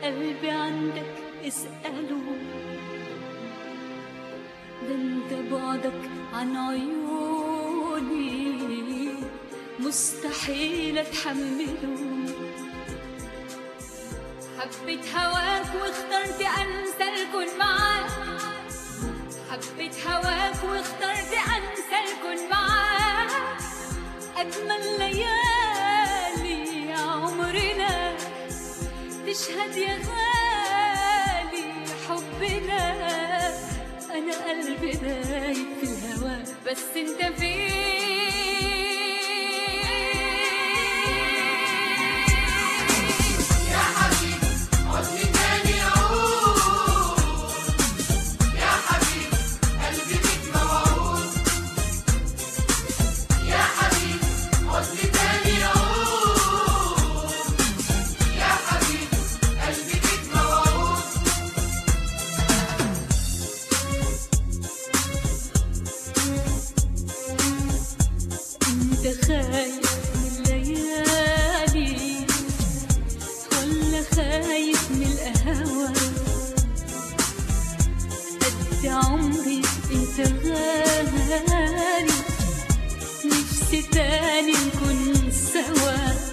قلبي عندك اسأله ده انت بعدك عن عيوني مستحيل اتحمله حبيت هواك واخترت انسى الكون معاك حبيت هواك واخترت انسى الكون معاك اجمل ليالي عمرنا تشهد يا غالي حبنا انا قلبي دايب في الهوى بس انت فين يا حبيبي حضني تاني عود يا حبيبي قلبي بيك موعود يا حبيبي حضني تاني عود يا حبيبي قلبي بيك موعود انت خايف من الليالي ولا خايف من القهوة قد عمري انت غالي نفسي تاني نكون سوا